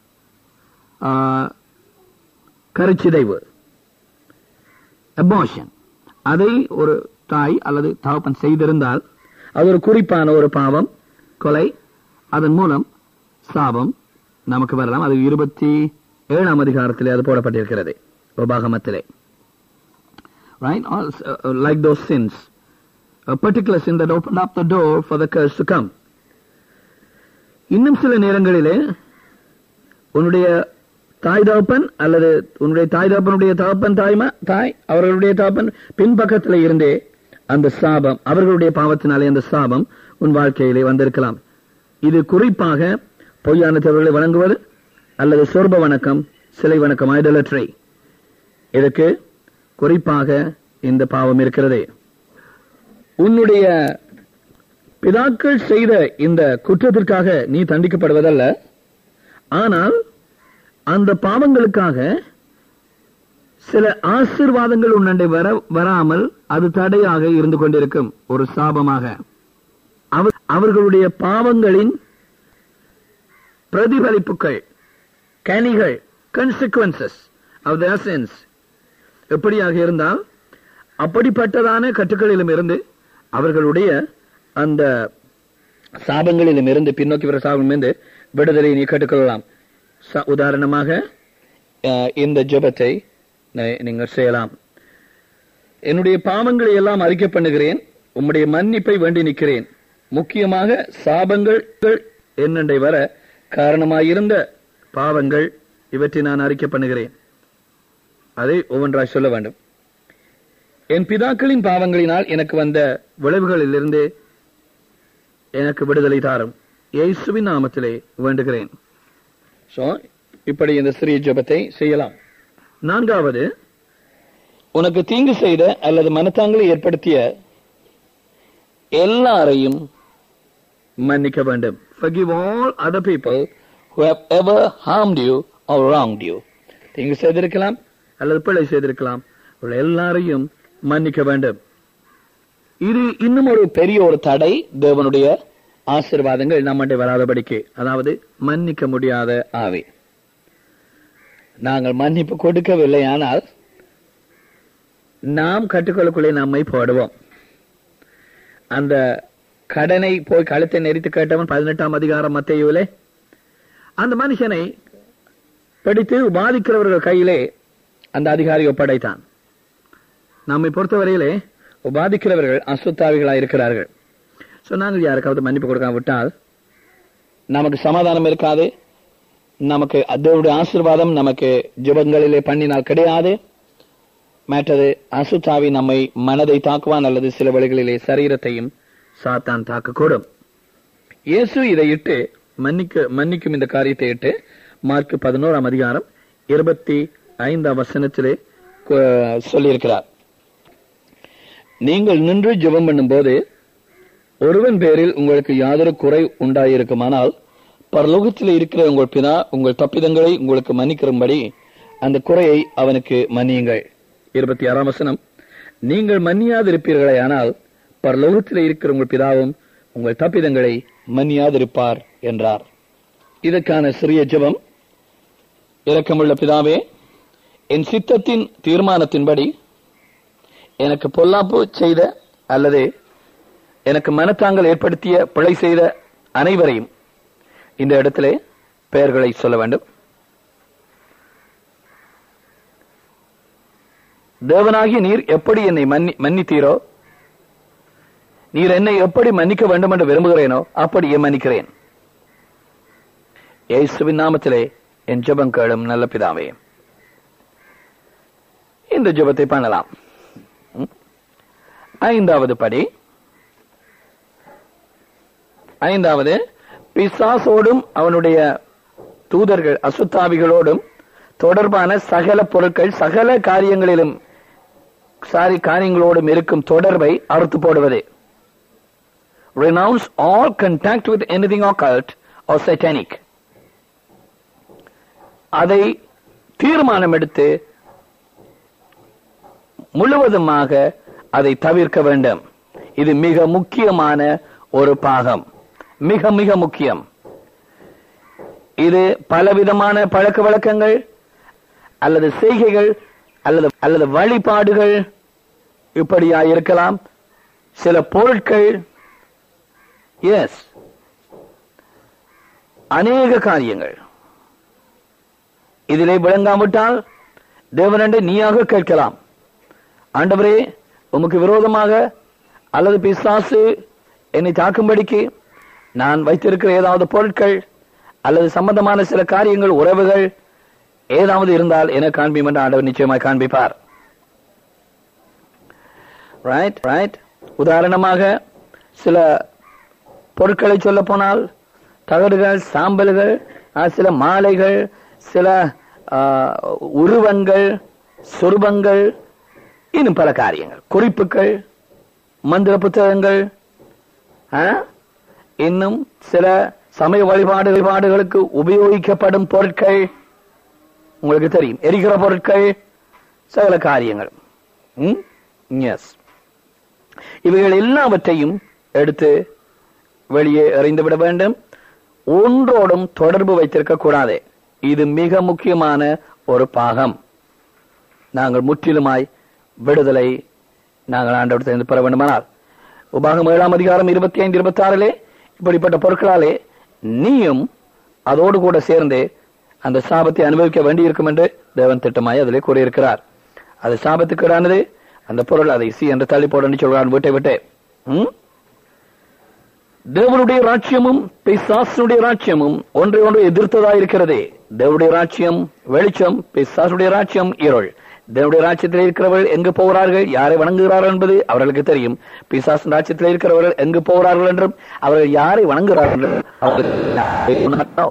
ஆ, கருச்சிதைவு அபார்ஷன் அதை ஒரு தாய் அல்லது தகப்பன் செய்திருந்தால் அது ஒரு குறிப்பான ஒரு பாவம் கொலை அதன் மூலம் சாபம் நமக்கு வரலாம் அது இருபத்தி ஏழாம் அதிகாரத்திலே அது போடப்பட்டிருக்கிறது உபாகமத்திலே right? All, uh, like those sins. A particular sin that opened up the door for the curse to come. இன்னும் சில நேரங்களிலே உன்னுடைய தாய் தகப்பன் அல்லது உன்னுடைய தாய் தகப்பனுடைய தகப்பன் தாய்மா தாய் அவர்களுடைய தகப்பன் பின்பக்கத்தில் இருந்தே அந்த சாபம் அவர்களுடைய பாவத்தினாலே அந்த சாபம் உன் வாழ்க்கையிலே வந்திருக்கலாம் இது குறிப்பாக பொய்யான தேவர்களை வணங்குவது அல்லது சொர்ப வணக்கம் சிலை வணக்கம் ஐடலட்ரை இதற்கு குறிப்பாக இந்த பாவம் இருக்கிறது உன்னுடைய பிதாக்கள் செய்த இந்த குற்றத்திற்காக நீ தண்டிக்கப்படுவதல்ல ஆனால் அந்த பாவங்களுக்காக சில ஆசிர்வாதங்கள் உன்னண்டை வர வராமல் அது தடையாக இருந்து கொண்டிருக்கும் ஒரு சாபமாக அவர்- அவர்களுடைய பாவங்களின் பிரதிபலிப்புகள் கனிகள் consequences of their sins எப்படியாக இருந்தால் அப்படிப்பட்டதான கட்டுக்களிலும் இருந்து அவர்களுடைய அந்த சாபங்களிலும் இருந்து பின்னோக்கி வர சாபம் இருந்து விடுதலை நீ கற்றுக்கொள்ளலாம் ச- உதாரணமாக அஹ், இந்த ஜெபத்தை ந- நீங்கள் செய்யலாம் என்னுடைய பாவங்களை எல்லாம் அறிக்கை பண்ணுகிறேன் உம்முடைய மன்னிப்பை வேண்டி நிற்கிறேன் முக்கியமாக சாபங்கள் என்னண்டை வர காரணமாயிருந்த பாவங்கள் இவற்றை நான் அறிக்கை பண்ணுகிறேன் அதை ஒவ்வொன்றாய் சொல்ல வேண்டும் என் பிதாக்களின் பாவங்களினால் எனக்கு வந்த விளைவுகளிலிருந்து எனக்கு விடுதலை தாரும் இயேசுவின் நாமத்திலே வேண்டுகிறேன் சோ இப்படி இந்த சிறிய ஜெபத்தை செய்யலாம் நான்காவது உனக்கு தீங்கு செய்த அல்லது மனத்தாங்களை ஏற்படுத்திய எல்லாரையும் மன்னிக்க வேண்டும் forgive all other people who have ever harmed you or wronged you தீங்கு செய்திருக்கலாம் அல்லது பிழை செய்திருக்கலாம் உள்ள எல்லாரையும் மன்னிக்க வேண்டும் இது இன்னும் ஒரு பெரிய ஒரு தடை தேவனுடைய ஆசீர்வாதங்கள் நம்மகிட்ட வராதபடிக்கு அதாவது மன்னிக்க முடியாத ஆவி நாங்கள் மன்னிப்பு கொடுக்கவில்லை ஆனால் நாம் கட்டுக்களுக்குள்ளே நம்மை போடுவோம் அந்த கடனை போய் கழுத்தை நெறித்து கேட்டவன் பதினெட்டாம் அதிகாரம் மத்தையுவிலே அந்த மனுஷனை பிடித்து உபாதிக்கிறவர்கள் கையிலே அந்த அதிகாரி ஒப்படைத்தான் நம்மை பொறுத்தவரையிலே உபாதிக்கிறவர்கள் அசுத்தாவிகளாக இருக்கிறார்கள் சோ நாங்கள் யாருக்காவது மன்னிப்பு கொடுக்காம விட்டால் நமக்கு சமாதானம் இருக்காது நமக்கு அதோடைய ஆசீர்வாதம் நமக்கு ஜெபங்களிலே பண்ணினால் கிடையாது மற்றது அசுத்தாவி நம்மை மனதை தாக்குவான் அல்லது சில வழிகளிலே சரீரத்தையும் சாத்தான் தாக்கக்கூடும் இயேசு இதை இட்டு மன்னிக்க மன்னிக்கும் இந்த காரியத்தை இட்டு மார்க் பதினோராம் அதிகாரம் இருபத்தி ஐந்தாம் வசனத்திலே கு- சொல்லியிருக்கிறார் நீங்கள் நின்று ஜெபம் பண்ணும்போது ஒருவன் பேரில் உங்களுக்கு யாதொரு குறை உண்டாயிருக்குமானால் பரலோகத்தில் இருக்கிற உங்கள் பிதா உங்கள் தப்பிதங்களை உங்களுக்கு மன்னிக்கிறபடி அந்த குறையை அவனுக்கு மன்னியுங்கள் இருபத்தி ஆறாம் வசனம் நீங்கள் மன்னியாதிருப்பீர்களே ஆனால் பரலோகத்தில் இருக்கிற உங்கள் பிதாவும் உங்கள் தப்பிதங்களை மன்னியாதிருப்பார் என்றார் இதற்கான சிறிய ஜெபம் இரக்கமுள்ள பிதாவே என் சித்தத்தின் தீர்மானத்தின்படி எனக்கு பொல்லாப்பு செய்த அல்லது எனக்கு மனத்தாங்கல் ஏற்படுத்திய பிழை செய்த அனைவரையும் இந்த இடத்திலே பெயர்களை சொல்ல வேண்டும் தேவனாகிய நீர் எப்படி என்னை மன்னி மன்னித்தீரோ நீர் என்னை எப்படி மன்னிக்க வேண்டும் என்று விரும்புகிறேனோ அப்படியே மன்னிக்கிறேன் இயேசுவின் நாமத்திலே என் ஜெபம் கேளும் நல்ல பிதாவே இந்த ஜெபத்தை பண்ணலாம் ம். ஐந்தாவது படி ஐந்தாவது பிசாசோடும் அவனுடைய தூதர்கள் அசுத்தாவிகளோடும் தொடர்பான சகல பொருட்கள் சகல காரியங்களிலும் சாரி காரியங்களோடும் இருக்கும் தொடர்பை அறுத்து போடுவது renounce all contact with anything occult or satanic அதை தீர்மானம் எடுத்து முழுவதுமாக அதை தவிர்க்க வேண்டும் இது மிக முக்கியமான ஒரு பாகம் மிக மிக முக்கியம் இது பலவிதமான பழக்க வழக்கங்கள் அல்லது செய்கைகள் அல்லது அல்லது வழிபாடுகள் இப்படியா இருக்கலாம் சில பொருட்கள் எஸ் அநேக காரியங்கள் இதிலே விளங்காவிட்டால் தேவனண்டை நீயாக கேட்கலாம் ஆண்டவரே உமக்கு விரோதமாக அல்லது பிசாசு என்னை தாக்கும்படிக்கு நான் வைத்திருக்கிற ஏதாவது பொருட்கள் அல்லது சம்பந்தமான சில காரியங்கள் உறவுகள் ஏதாவது இருந்தால் என காண்பியும் என்று ஆண்டவர் நிச்சயமாய் காண்பிப்பார் ரைட் ரைட் உதாரணமாக சில பொருட்களை சொல்ல போனால் தகடுகள் சாம்பல்கள் ஆ, சில மாலைகள் சில ஆ, உருவங்கள் சொருபங்கள் இன்னும் பல காரியங்கள் குறிப்புகள் மந்திர புத்தகங்கள் ஆ, இன்னும் சில சமய வழிபாடு வழிபாடுகளுக்கு உபயோகிக்கப்படும் பொருட்கள் உங்களுக்கு தெரியும் எரிகிற பொருட்கள் சகல காரியங்கள் எஸ் இவைகள் எல்லாவற்றையும் எடுத்து வெளியே எறிந்து விட வேண்டும் ஒன்றோடும் தொடர்பு வைத்திருக்க கூடாது இது மிக முக்கியமான ஒரு பாகம் நாங்கள் முற்றிலுமாய் விடுதலை நாங்கள் ஆண்டவரத்திலிருந்து பெற வேண்டுமானால் உபாகம் ஏழாம் அதிகாரம் இருபத்தி ஐந்து இருபத்தி ஆறிலே இப்படிப்பட்ட பொருட்களாலே நீயும் அதோடு கூட சேர்ந்து அந்த சாபத்தை அனுபவிக்க வேண்டியிருக்கும் என்று தேவன் திட்டமாய் அதிலே கூறியிருக்கிறார் அது சாபத்துக்குடானது அந்த பொருள் அதை சி என்று தள்ளி போடன்னு சொல்கிறான் வீட்டை விட்டு ம்? தேவனுடைய ராஜ்யமும் பிசாசனுடைய ராஜ்யமும் ஒன்றை ஒன்று எதிர்த்ததா இருக்கிறது தேவனுடைய ராஜ்யம் வெளிச்சம் பிசாசுடைய ராஜ்யம் இருள் தேவனுடைய ராஜ்யத்தில் இருக்கிறவர்கள் எங்கு போகிறார்கள் யாரை வணங்குகிறார்கள் என்பது அவர்களுக்கு தெரியும் பிசாசன் ராஜ்யத்தில் இருக்கிறவர்கள் எங்கு போகிறார்கள் என்றும் அவர்கள் யாரை வணங்குகிறார்கள் என்றும் அவர்களுக்கு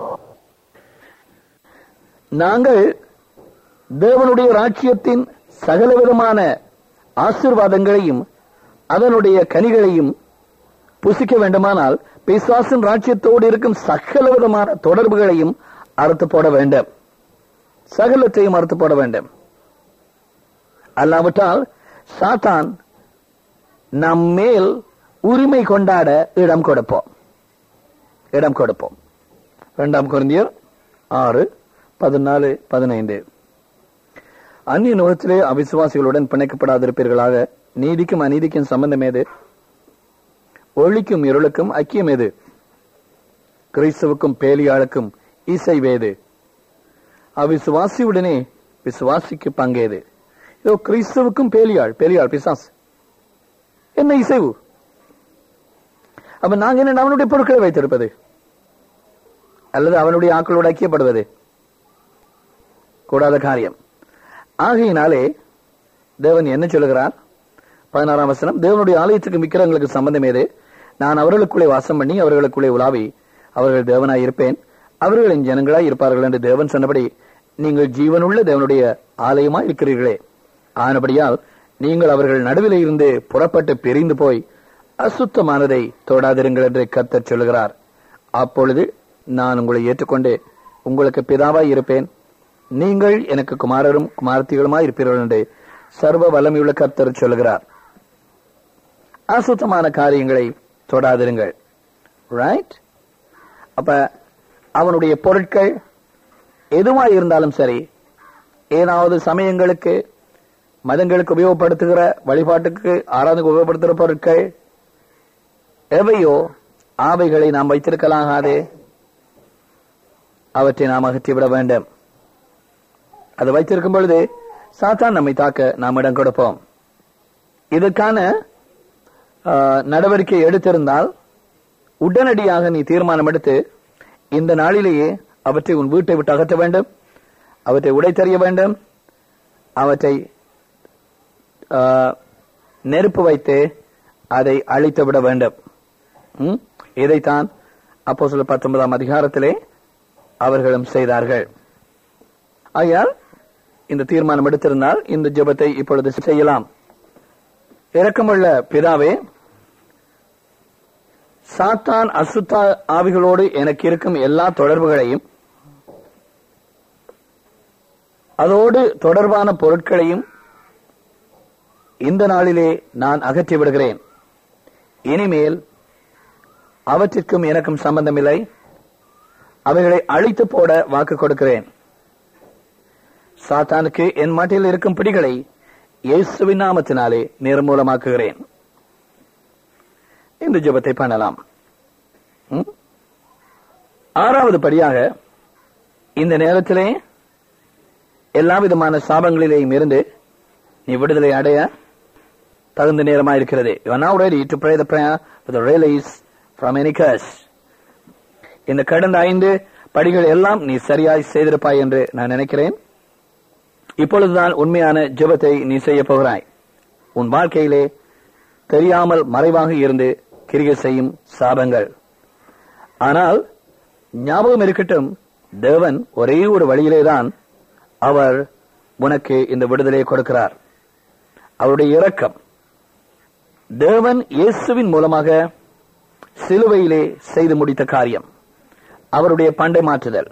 நாங்கள் தேவனுடைய ராஜ்யத்தின் சகலவிதமான ஆசீர்வாதங்களையும் அதனுடைய கனிகளையும் புசிக்க வேண்டுமானால் பிசாசின் ராஜ்யத்தோடு இருக்கும் சகல விதமான தொடர்புகளையும் அறுத்து போட வேண்டும் சகலத்தையும் அறுத்து போட வேண்டும் அல்லாவிட்டால் சாத்தான் நம் மேல் உரிமை கொண்டாட இடம் கொடுப்போம் இடம் கொடுப்போம் இரண்டாம் குருந்தியர் ஆறு பதினாலு பதினைந்து அந்நிய நுகத்திலே அவிசுவாசிகளுடன் பிணைக்கப்படாதிருப்பீர்களாக நீதிக்கும் அநீதிக்கும் சம்பந்தம் ஏது ஒளிக்கும் இருளுக்கும் ஐக்கியம் ஏது கிறிஸ்துவுக்கும் பேலியாளுக்கும் இசைவேது அவிசுவாசியுடனே விசுவாசிக்கு பங்கேது இதோ கிறிஸ்துவுக்கும் பேலியாள் பேலியாள் பிசாஸ் என்ன இசைவு அப்ப நாங்க என்ன அவனுடைய பொருட்களை வைத்திருப்பது அல்லது அவனுடைய ஆக்களோடு ஐக்கியப்படுவது கூடாத காரியம் ஆகையினாலே தேவன் என்ன சொல்லுகிறார் பதினாறாம் வசனம் தேவனுடைய ஆலயத்துக்கு மிக்கிறவங்களுக்கு சம்பந்தம் ஏது நான் அவர்களுக்குள்ளே வாசம் பண்ணி அவர்களுக்குள்ளே உலாவி அவர்கள் தேவனாய் இருப்பேன் அவர்களின் ஜனங்களாய் இருப்பார்கள் என்று தேவன் சொன்னபடி நீங்கள் ஜீவனுள்ள தேவனுடைய ஆலயமாய் இருக்கிறீர்களே ஆனபடியால் நீங்கள் அவர்கள் நடுவில் இருந்து புறப்பட்டு பிரிந்து போய் அசுத்தமானதை தொடாதிருங்கள் என்று கர்த்தர் சொல்லுகிறார் அப்பொழுது நான் உங்களை ஏற்றுக்கொண்டு உங்களுக்கு பிதாவாய் இருப்பேன் நீங்கள் எனக்கு குமாரரும் குமாரத்திகளுமாய் இருப்பீர்கள் என்று சர்வ வல்லமையுள்ள கர்த்தர் சொல்லுகிறார் அசுத்தமான காரியங்களை தொடாதிருங்கள் ரைட் அப்ப அவனுடைய பொருட்கள் எதுவாய் இருந்தாலும் சரி ஏதாவது சமயங்களுக்கு மதங்களுக்கு உபயோகப்படுத்துகிற வழிபாட்டுக்கு ஆராதனைக்கு உபயோகப்படுத்துகிற பொருட்கள் எவையோ ஆவைகளை நாம் வைத்திருக்கலாகாதே அவற்றை நாம் அகற்றிவிட வேண்டும் அது வைத்திருக்கும் பொழுது சாத்தான் நம்மை தாக்க நாம் இடம் கொடுப்போம் இதற்கான ஆ, நடவடிக்கை எடுத்திருந்தால் உடனடியாக நீ தீர்மானம் எடுத்து இந்த நாளிலேயே அவற்றை உன் வீட்டை விட்டு அகற்ற வேண்டும் அவற்றை உடைத்தறிய வேண்டும் அவற்றை ஆ, நெருப்பு வைத்து அதை அழித்து விட வேண்டும் ம்? இதைத்தான் அப்போ சொல்ல பத்தொன்பதாம் அதிகாரத்திலே அவர்களும் செய்தார்கள் ஆகையால் இந்த தீர்மானம் எடுத்திருந்தால் இந்த ஜெபத்தை இப்பொழுது செய்யலாம் இரக்கமுள்ள பிதாவே சாத்தான் அசுத்த ஆவிகளோடு எனக்கு இருக்கும் எல்லா தொடர்புகளையும் அதோடு தொடர்பான பொருட்களையும் இந்த நாளிலே நான் அகற்றி விடுகிறேன் இனிமேல் அவற்றிற்கும் எனக்கும் சம்பந்தமில்லை அவைகளை அழித்து போட வாக்கு கொடுக்கிறேன் சாத்தானுக்கு என் மாட்டில் இருக்கும் பிடிகளை இயேசுவின் நாமத்தினாலே நிர்மூலமாக்குகிறேன் இந்த ஜெபத்தை பண்ணலாம் ம்? ஆறாவது படியாக இந்த நேரத்திலே எல்லா விதமான சாபங்களிலேயும் இருந்து நீ விடுதலை அடைய தகுந்த நேரமாக இருக்கிறது you are now ready to pray the prayer for the release from any curse இந்த கடந்த ஐந்து படிகள் எல்லாம் நீ சரியாய் செய்திருப்பாய் என்று நான் நினைக்கிறேன் இப்பொழுதுதான் உண்மையான ஜெபத்தை நீ செய்ய போகிறாய் உன் வாழ்க்கையிலே தெரியாமல் மறைவாக இருந்து கிரிகை செய்யும் சாபங்கள் ஆனால் ஞாபகம் இருக்கட்டும் தேவன் ஒரே ஒரு வழியிலேதான் அவர் உனக்கு இந்த விடுதலையை கொடுக்கிறார் அவருடைய இரக்கம் தேவன் இயேசுவின் மூலமாக சிலுவையிலே செய்து முடித்த காரியம் அவருடைய பண்டை மாற்றுதல்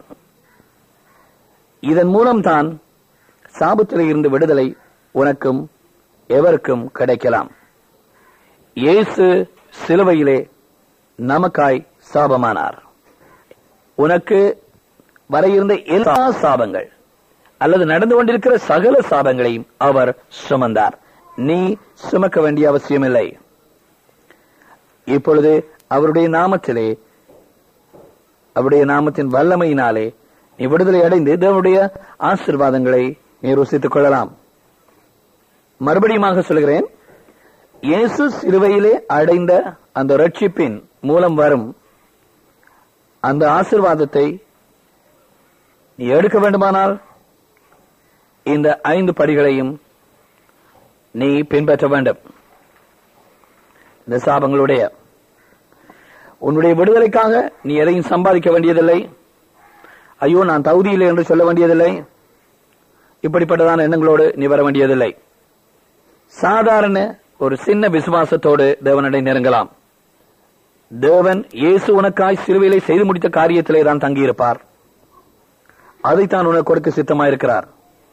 இதன் மூலம்தான் சாபத்திலே இருந்து விடுதலை உனக்கும் எவருக்கும் கிடைக்கலாம் இயேசு சிலுவையிலே நமக்காய் சாபமானார் உனக்கு வர இருந்த எல்லா சாபங்கள் அல்லது நடந்து கொண்டிருக்கிற சகல சாபங்களையும் அவர் சுமந்தார் நீ சுமக்க வேண்டிய அவசியமில்லை இப்பொழுது அவருடைய நாமத்திலே அவருடைய நாமத்தின் வல்லமையினாலே நீ விடுதலை அடைந்து தேவனுடைய ஆசீர்வாதங்களை நீ ருசித்துக் கொள்ளலாம் மறுபடியுமாக சொல்கிறேன் இயேசு சிலுவையிலே அடைந்த அந்த ரட்சிப்பின் மூலம் வரும் அந்த ஆசீர்வாதத்தை நீ எடுக்க வேண்டுமானால் இந்த ஐந்து படிகளையும் நீ பின்பற்ற வேண்டும் இந்த சாபங்களுடைய உன்னுடைய விடுதலைக்காக நீ எதையும் சம்பாதிக்க வேண்டியதில்லை ஐயோ நான் தகுதியில்லை என்று சொல்ல வேண்டியதில்லை இப்படிப்பட்டதான எண்ணங்களோடு நீ வர வேண்டியதில்லை சாதாரண ஒரு சின்ன விசுவாசத்தோடு தேவனடை நெருங்கலாம் தேவன் இயேசு உனக்காய் சிலுவையிலே செய்து முடித்த காரியத்திலே தான் தங்கியிருப்பார் அதைத்தான் உனக்கு கொடுக்க சித்தமாயிருக்கிறார்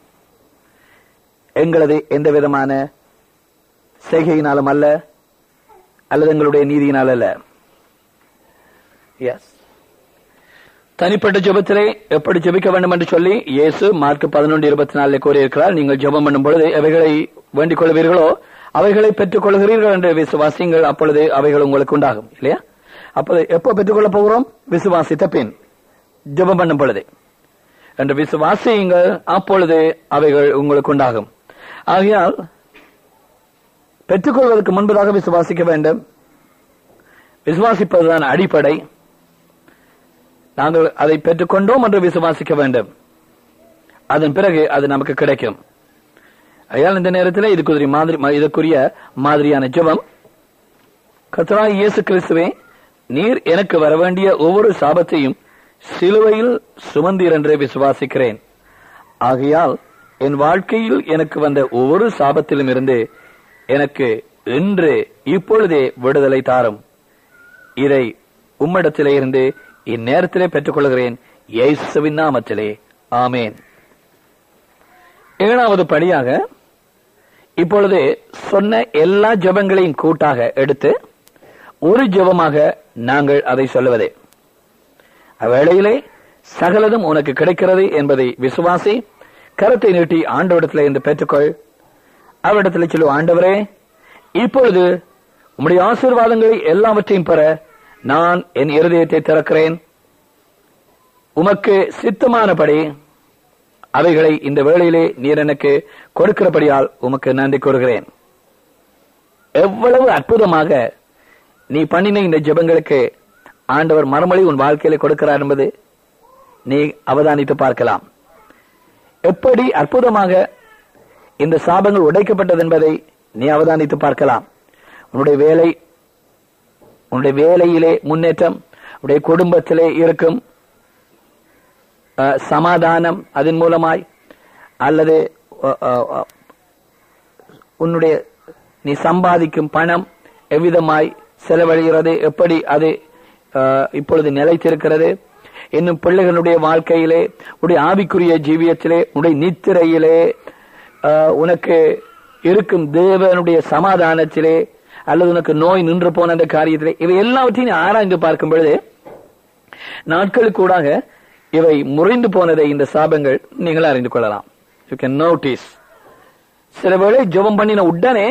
எங்களது எந்த விதமான செய்கையினாலும் அல்ல அல்லது எங்களுடைய நீதியினால் அல்ல எஸ் தனிப்பட்ட ஜெபத்திலே எப்படி ஜெபிக்க வேண்டும் என்று சொல்லி இயேசு மார்க் பதினொன்று இருபத்தி நாலுல கூறியிருக்கிறார் நீங்கள் ஜெபம் பண்ணும் பொழுது எவைகளை வேண்டிக் கொள்வீர்களோ அவைகளை பெற்றுக் கொள்கிறீர்கள் என்று விசுவாசிங்கள் அப்பொழுது அவைகள் உங்களுக்கு உண்டாகும் இல்லையா அப்போது எப்போ பெற்றுக்கொள்ள போகிறோம் விசுவாசித்த பின் ஜெபம் பண்ணும் பொழுது என்று விசுவாசியுங்கள் அப்பொழுது அவைகள் உங்களுக்கு உண்டாகும் ஆகையால் பெற்றுக்கொள்வதற்கு முன்பதாக விசுவாசிக்க வேண்டும் விசுவாசிப்பதுதான் அடிப்படை நாங்கள் அதை பெற்றுக்கொண்டோம் என்று விசுவாசிக்க வேண்டும் அதன் பிறகு அது நமக்கு கிடைக்கும் ஐயால் இந்த நேரத்தில் இதுக்குரிய மாதிரி இதற்குரிய மாதிரியான ஜெபம் கத்ராய் இயேசு கிறிஸ்துவே நீர் எனக்கு வர வேண்டிய ஒவ்வொரு சாபத்தையும் சிலுவையில் சுமந்தீர் என்று விசுவாசிக்கிறேன் ஆகையால் என் வாழ்க்கையில் எனக்கு வந்த ஒவ்வொரு சாபத்திலும் இருந்து எனக்கு இன்று இப்பொழுதே விடுதலை தாரும் இதை உம்மிடத்திலே இருந்து இந்நேரத்திலே பெற்றுக்கொள்கிறேன் இயேசுவின் நாமத்திலே ஆமேன் ஏழாவது படியாக இப்பொழுது சொன்ன எல்லா ஜெபங்களையும் கூட்டாக எடுத்து ஒரு ஜெபமாக நாங்கள் அதை சொல்லுவதே அவ்வேளையிலே சகலதும் உனக்கு கிடைக்கிறது என்பதை விசுவாசி கரத்தை நீட்டி ஆண்டவரிடத்தில் இருந்து பெற்றுக்கொள் அவரிடத்தில் சொல்லு ஆண்டவரே இப்பொழுது உம்முடைய ஆசீர்வாதங்களை எல்லாவற்றையும் பெற நான் என் இருதயத்தை திறக்கிறேன் உமக்கு சித்தமானபடி அவைகளை இந்த வேளையிலே நீர் எனக்கு கொடுக்கிறபடியால் உமக்கு நன்றி கூறுகிறேன் எவ்வளவு அற்புதமாக நீ பண்ணின இந்த ஜெபங்களுக்கு ஆண்டவர் மறுமொழி உன் வாழ்க்கையில கொடுக்கிறார் என்பது நீ அவதானித்து பார்க்கலாம் எப்படி அற்புதமாக இந்த சாபங்கள் உடைக்கப்பட்டது என்பதை நீ அவதானித்து பார்க்கலாம் உன்னுடைய வேலை உன்னுடைய வேலையிலே முன்னேற்றம் உன்னுடைய குடும்பத்திலே இருக்கும் அஹ், சமாதானம் அதன் மூலமாய் அல்லது அஹ், அஹ், அஹ், உன்னுடைய நீ சம்பாதிக்கும் பணம் எவ்விதமாய் செலவழிகிறது எப்படி அது அஹ், இப்பொழுது நிலைத்திருக்கிறது இன்னும் பிள்ளைகளுடைய வாழ்க்கையிலே உடைய ஆவிக்குரிய ஜீவியத்திலே உடைய நித்திரையிலே அஹ், உனக்கு இருக்கும் தேவனுடைய சமாதானத்திலே அல்லது உனக்கு நோய் நின்று போன அந்த காரியத்திலே இவை எல்லாவற்றையும் நீ ஆராய்ந்து பார்க்கும் பொழுது நாட்களுக்கூடாக இவை முறிந்து போனதை இந்த சாபங்கள் நீங்கள் அறிந்து கொள்ளலாம் யூ கேன் நோட்டீஸ் சில வேளை ஜெபம் பண்ணின உடனே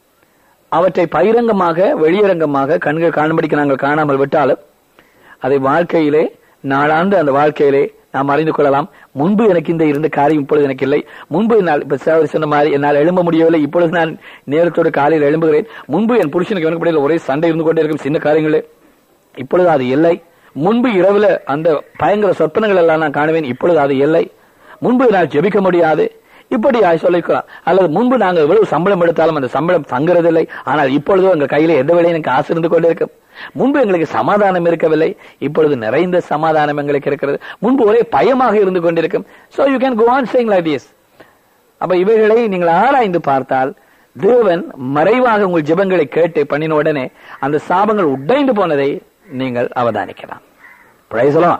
அவற்றை பகிரங்கமாக வெளியரங்கமாக கண்கள் காணும்படிக்கு நாங்கள் காணாமல் விட்டாலும் அதை வாழ்க்கையிலே நாளாண்டு அந்த வாழ்க்கையிலே நாம் அறிந்து கொள்ளலாம் முன்பு எனக்கு இந்த இருந்த காரியம் இப்பொழுது எனக்கு இல்லை முன்பு என்னால் இப்ப சார் சொன்ன மாதிரி என்னால் எழும்ப முடியவில்லை இப்பொழுது நான் நேரத்தோடு காலையில் எழும்புகிறேன் முன்பு என் புருஷனுக்கு எனக்கு இடையில ஒரே சண்டை இருந்து கொண்டே இருக்கும் சின்ன காரியங்களே இப்பொழுது அது இல்லை முன்பு இரவுல அந்த பயங்கர சொப்பனங்கள் எல்லாம் நான் காணுவேன் இப்பொழுது அது இல்லை முன்பு நான் ஜெபிக்க முடியாது இப்படி சொல்லிக்கலாம் அல்லது முன்பு நாங்கள் எவ்வளவு சம்பளம் எடுத்தாலும் அந்த சம்பளம் தங்குறதில்லை ஆனால் இப்பொழுதோ எங்க கையில எந்த வேலையும் எனக்கு காசு இருந்து கொண்டிருக்கும் முன்பு எங்களுக்கு சமாதானம் இருக்கவில்லை இப்பொழுது நிறைந்த சமாதானம் எங்களுக்கு இருக்கிறது முன்பு ஒரே பயமாக இருந்து கொண்டிருக்கும் so you can go on saying like this அப்ப இவைகளை நீங்கள் ஆராய்ந்து பார்த்தால் தேவன் மறைவாக உங்கள் ஜெபங்களை கேட்டு பண்ணின உடனே அந்த சாபங்கள் உடைந்து போனதை நீங்கள் அவதானிக்கலாம் Praise the Lord.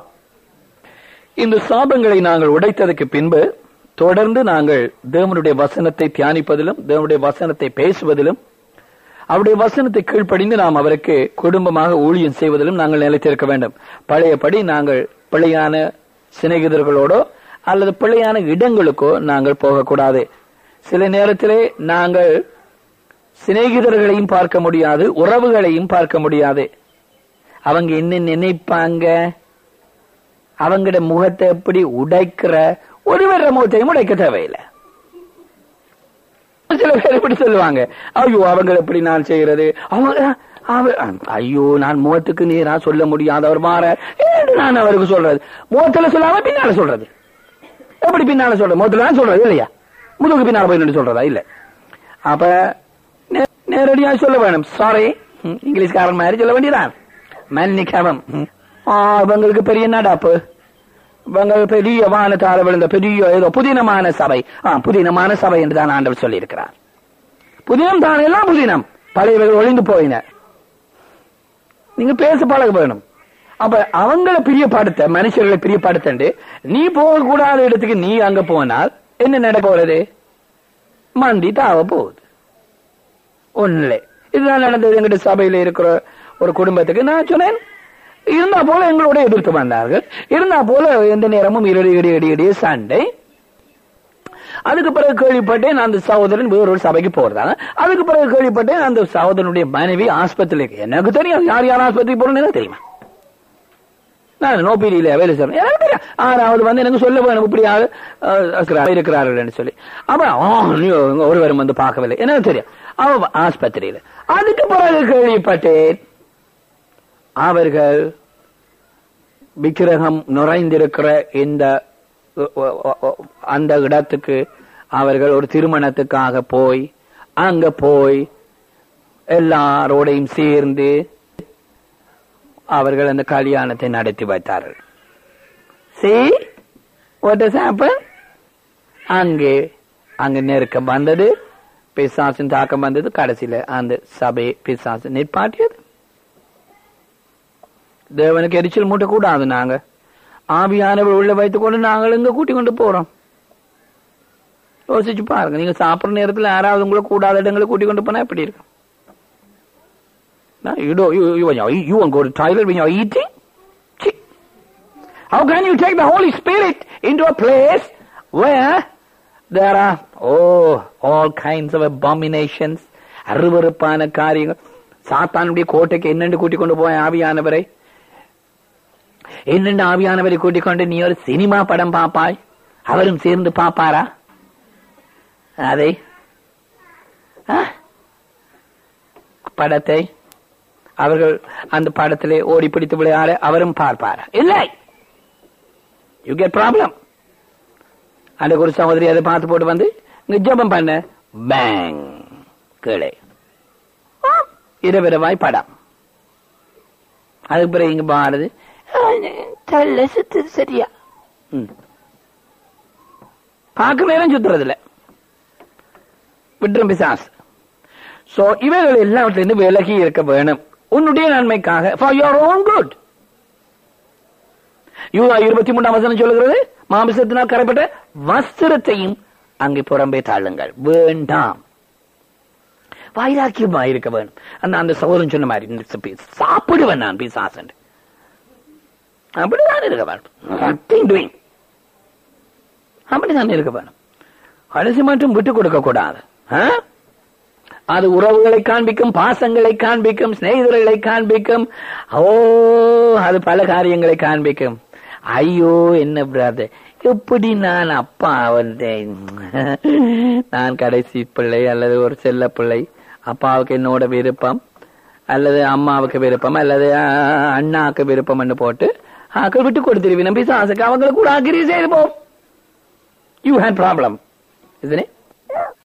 இந்த சாபங்களை நாங்கள் உடைத்ததற்கு பின்பு தொடர்ந்து நாங்கள் தேவனுடைய வசனத்தை தியானிப்பதிலும் தேவனுடைய வசனத்தை பேசுவதிலும் அவருடைய வசனத்தை கீழ்ப்படிந்து நாம் அவருக்கு குடும்பமாக ஊழியம் செய்வதிலும் நாங்கள் நிலைத்திருக்க வேண்டும் பழையபடி நாங்கள் பிள்ளையான சிநேகிதர்களோடோ அல்லது பிள்ளையான இடங்களுக்கோ நாங்கள் போகக்கூடாது சில நேரத்திலே நாங்கள் சிநேகிதர்களையும் பார்க்க முடியாது உறவுகளையும் பார்க்க முடியாது அவங்க என்ன நினைப்பாங்க அவங்களோட முகத்தை எப்படி உடைக்கிற ஒருவர முகத்தையும் உடைக்க தேவையில்லை சில பேர் இப்படி சொல்லுவாங்க ஐயோ அவங்க எப்படி நான் செய்யறது அவங்க அவ- ஐயோ நான் முகத்துக்கு நீரா சொல்ல முடியாதவர் மாற என்று நான் அவருக்கு சொல்றது முகத்துல சொல்லாம பின்னால சொல்றது எப்படி பின்னால சொல்றது முகத்துல தான் சொல்றது இல்லையா முதுகு பின்னால போய் நின்னு சொல்றதா இல்ல அப்ப நே- நேரடியா சொல்ல வேணும் சாரி இங்கிலீஷ்காரன் மாதிரி சொல்ல வேண்டியதான் மன்னிக்கவும் ம். ஆ, இவங்களுக்கு பெரிய நடாப்பு இவங்க பெரிய வானத்தால விழுந்த பெரிய ஏதோ புதினமான சபை ஆ புதினமான சபை என்று தான் ஆண்டவர் சொல்லியிருக்கிறார் புதினம் தான் எல்லாம் புதினம் பழையவர்கள் ஒளிந்து போயின நீங்க பேச பழக வேணும் அப்ப அவங்கள பிரியப்படுத்த மனுஷர்களை பிரியப்படுத்தண்டு நீ போகக்கூடாத இடத்துக்கு நீ அங்க போனால் என்ன நடக்க போறது மண்டி தாவ போகுது ஒண்ணுல இதுதான் நடந்தது எங்கிட்ட சபையில இருக்கிற ஒரு குடும்பத்துக்கு நான் சொன்னேன் இருந்தா போல எங்களோட எதிர்த்து வந்தார்கள் இருந்தா போல எந்த நேரமும் இடி இடி இடி இடி சண்டை அதுக்கு பிறகு கேள்விப்பட்டேன் அந்த சகோதரன் வேறொரு சபைக்கு போறதாங்க அதுக்கு பிறகு கேள்விப்பட்டேன் அந்த சகோதரனுடைய மனைவி ஆஸ்பத்திரிக்கு எனக்கு தெரியும் யார் யார் ஆஸ்பத்திரி போறேன்னு எனக்கு தெரியுமா நான் நோபிடியில வேலை செய்றேன் எனக்கு தெரியும் ஆறாவது வந்து எனக்கு சொல்ல வேணும் இப்படியாக இருக்கிறார்கள் சொல்லி அப்ப ஆ, நீ ஒருவரும் வந்து பார்க்கவில்லை எனக்கு தெரியும் அவ ஆஸ்பத்திரியில அதுக்கு பிறகு கேள்விப்பட்டேன் அவர்கள் விக்கிரகம் நுழைந்திருக்கிற இந்த அ, அ, அ, அந்த இடத்துக்கு அவர்கள் ஒரு திருமணத்துக்காக போய் அங்க போய் எல்லாரோடையும் சேர்ந்து அவர்கள் அந்த கல்யாணத்தை நடத்தி வைத்தார்கள் see what has happened அங்கே அங்க நெருக்கம் வந்தது பிசாசின் தாக்கம் வந்தது கடைசியில அந்த சபை பிசாசு நிற்பாட்டியது தேவனுக்கு எரிச்சல் மூட்ட கூடாது நாங்க ஆவியானவர் உள்ள வைத்துக் கொண்டு நாங்கள் இங்க கூட்டி கொண்டு போறோம் யோசிச்சு பாருங்க நீங்க சாப்பிடுற நேரத்துல யாராவது உங்களை கூடாத இடங்களை கூட்டி கொண்டு போனா எப்படி இருக்கும் No, you don't. You you you, you won't go to toilet when you're eating. How can you take the Holy Spirit into a place where there are oh all kinds of abominations அருவருப்பான காரியங்கள் சாத்தானுடைய கோட்டைக்கு என்னென்று கூட்டிக் கொண்டு போய் ஆவியானவரை என்னென்று ஆவியானவரை கூட்டிக் கொண்டு நீ ஒரு சினிமா படம் பாப்பாய் அவரும் சேர்ந்து பாப்பாரா அதை ஆ? படத்தை அவர்கள் அந்த படத்திலே ஓடி பிடித்து விளையாட அவரும் பார்ப்பாரா இல்லை யூ கெட் ப்ராப்ளம் அந்த ஒரு சகோதரி அதை பார்த்து போட்டு வந்து இங்க ஜெபம் பண்ண பேங் கீழே இரவிரவாய் படம் அதுக்கு பிறகு இங்க பாடுது தள்ள சுத்து சரியா ம். பார்க்க நேரம் சுத்துறது இல்ல விட்டுரும் பிசாஸ் சோ இவைகள் எல்லாவற்றிலிருந்து விலகி இருக்க வேணும் உன்னுடைய நன்மைக்காக ஃபார் யுவர் ஓன் குட் யூதா இருபத்தி மூணாம் வசனம் சொல்லுகிறது மாமிசத்தினால் கரைப்பட்ட வஸ்திரத்தையும் அங்கே புறம்பே தாழுங்கள் வேண்டாம் வைராக்கியமா இருக்க வேணும் அந்த அந்த சகோதரன் சொன்ன மாதிரி இந்த பி- சாப்பிடுவேன் நான் பிசாசன் அப்படிதான் இருக்க வேணும் நத்திங் டூயிங் அப்படிதான் இருக்க வேணும் அலசி மட்டும் விட்டு கொடுக்க கூடாது ஆ? அது உறவுகளை காண்பிக்கும் பாசங்களை காண்பிக்கும் சிநேகிதர்களை காண்பிக்கும் ஓ அது பல காரியங்களை காண்பிக்கும் ஐயோ என்ன பிரதர் எப்படி நான் அப்பா வந்தேன் நான் கடைசி பிள்ளை அல்லது ஒரு செல்ல பிள்ளை அப்பாவுக்கு என்னோட விருப்பம் அல்லது அம்மாவுக்கு விருப்பம் அல்லது ஆ, அண்ணாவுக்கு விருப்பம்னு போட்டு ஆக்கள் விட்டு கொடுத்துருவீங்க பிசாசுக்கு அவங்களை கூட அக்ரி செய்து போ யூ ஹேட் ப்ராப்ளம் இதுனே